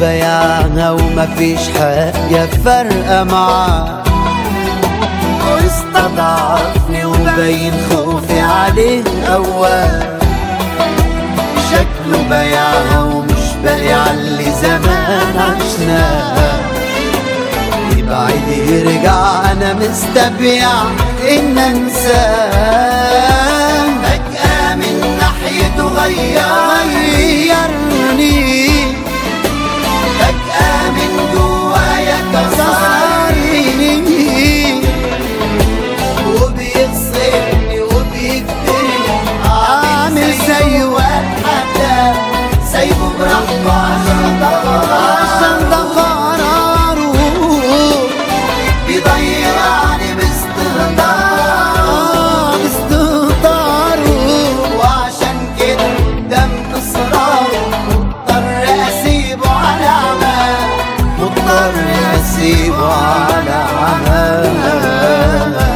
بياعها ومفيش حاجة فارقة معاه واستضعفني وبين خوفي عليه أواه شكله بياعها ومش باقي علي زمان عشناه يبعد يرجع انا مستبيع ان انساه فجأة من ناحيته غيرني فجأة من جوايا كسرني وبيغسلني وبيكبرني عامل زي واحد حتى سايبه براحته عشان ده قراره عشان ده قراره بيضيعني باستهتار باستهتاره وعشان كده دم اصراره مضطر اسيبه على عماه مضطر اسيبه على عماه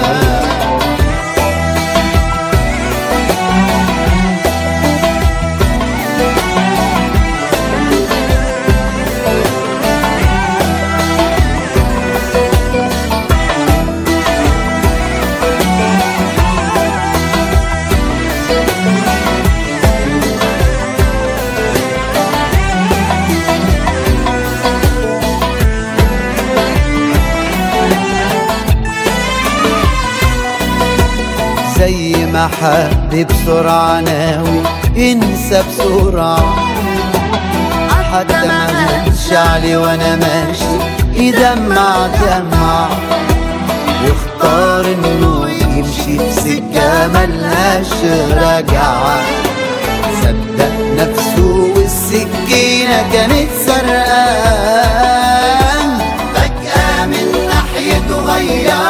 زي ما حد بسرعة ناوي انسى بسرعة حتى ما هنش علي وانا ماشي يدمع دمع يختار انه يمشي في سكة ملهاش رجعة صدق نفسه والسكينة كانت سرقان فجأة من ناحيته غير